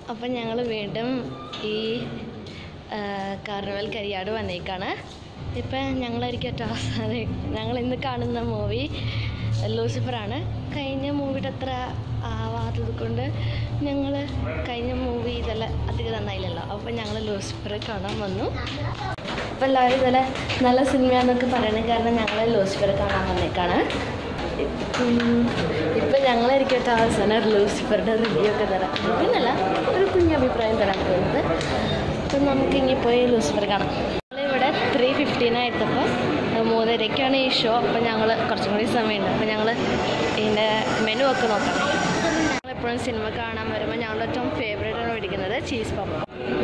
അപ്പം ഞങ്ങൾ വീണ്ടും ഈ ആ, കാർണിവൽ കരിയാട് വന്നേക്കാണ് ഇപ്പം ഞങ്ങളായിരിക്കും ഏറ്റവും അവസാനം ഞങ്ങൾ ഇന്ന് കാണുന്ന മൂവി ലൂസിഫറാണ് കഴിഞ്ഞ മൂവിയുടെ അത്ര ആവാത്തത് കൊണ്ട് ഞങ്ങൾ കഴിഞ്ഞ മൂവി ഇതെല്ലാം അധികം നന്നായില്ലല്ലോ അപ്പം ഞങ്ങൾ ലൂസിഫർ കാണാൻ വന്നു അപ്പം എല്ലാവരും ഇതുപോലെ നല്ല സിനിമയാണെന്നൊക്കെ പറയണ കാരണം ഞങ്ങൾ ലൂസിഫർ കാണാൻ വന്നേക്കാണ് ഉം, ഇപ്പം ഞങ്ങളായിരിക്കും ഏറ്റവും അവസാനം ലൂസിഫറുടെ റിവ്യൂ ഒക്കെ തരാം റിവ്യൂ എന്നല്ല ഒരു കുഞ്ഞ് അഭിപ്രായം തരാൻ പോകുന്നത് അപ്പം നമുക്ക് ഇനി പോയി ലൂസിഫർ കാണാം ഞങ്ങളിവിടെ ത്രീ ഫിഫ്റ്റീനായിട്ടപ്പോൾ മൂന്നരയ്ക്കാണ് ഈ ഷോ അപ്പം ഞങ്ങൾ കുറച്ചും കൂടി സമയമുണ്ട് അപ്പം ഞങ്ങൾ ഇതിൻ്റെ മെനു ഒക്കെ നോക്കാം ഞങ്ങളെപ്പോഴും സിനിമ കാണാൻ വരുമ്പോൾ ഞങ്ങളുടെ ഏറ്റവും ഫേവറേറ്റ് ആണ് മേടിക്കുന്നത് ചീസ് പപ്പ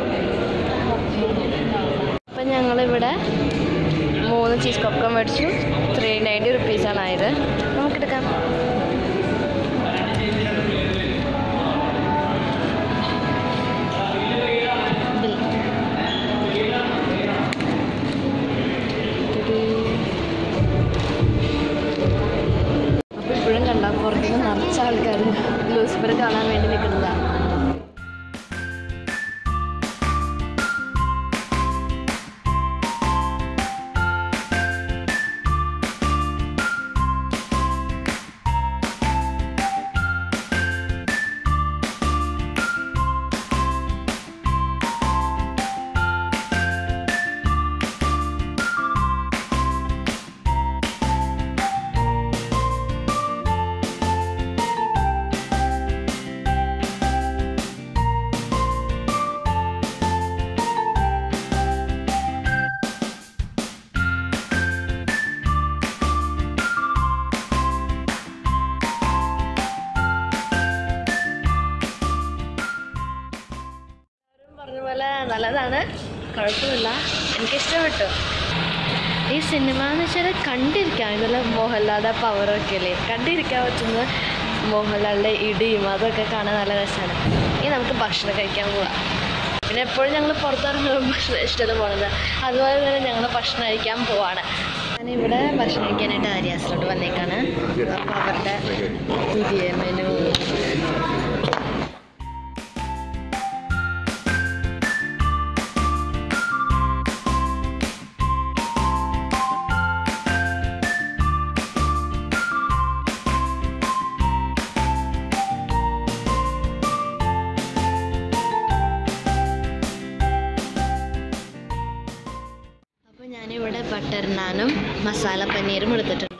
അപ്പം ഞങ്ങളിവിടെ മൂന്ന് ചീസ് പോപ്കോൺ മേടിച്ചു ത്രീ നയൻറ്റി റുപ്പീസാണ് ആയത് നമുക്കെടുക്കാം ബിൽ അപ്പോൾ ഇപ്പോഴും കണ്ടാൽ പുറത്തുനിന്ന് നിറച്ച ആൾക്കാർ ലൂസിഫർ കാണാൻ വേണ്ടി നിൽക്കുന്നതാണ് എല്ലാവരും പറഞ്ഞ പോലെ നല്ലതാണ് കുഴപ്പമില്ല എനിക്കിഷ്ടപ്പെട്ടു ഈ സിനിമ എന്ന് വെച്ചാൽ കണ്ടിരിക്കാം ഇതുപോലെ മോഹൻലാലിൻ്റെ പവറൊക്കെ അല്ലേ കണ്ടിരിക്കാൻ പറ്റുന്ന മോഹൻലാലിൻ്റെ ഇടിയും അതൊക്കെ കാണാൻ നല്ല രസമാണ് ഇനി നമുക്ക് ഭക്ഷണം കഴിക്കാൻ പോവാം പിന്നെ എപ്പോഴും ഞങ്ങൾ പുറത്തിറങ്ങുമ്പോൾ ഭക്ഷണം ഇഷ്ടമല്ല പോകുന്നത് അതുപോലെ തന്നെ ഞങ്ങൾ ഭക്ഷണം കഴിക്കാൻ പോവാണ് ഞാനിവിടെ ഭക്ഷണം കഴിക്കാനായിട്ട് ആര്യാസിലോട്ട് വന്നേക്കാണ് അപ്പോൾ അവരുടെ പുതിയ മെനു അപ്പോൾ ഞാനിവിടെ ബട്ടർ നാനും മസാല പനീറും എടുത്തിട്ടുണ്ട്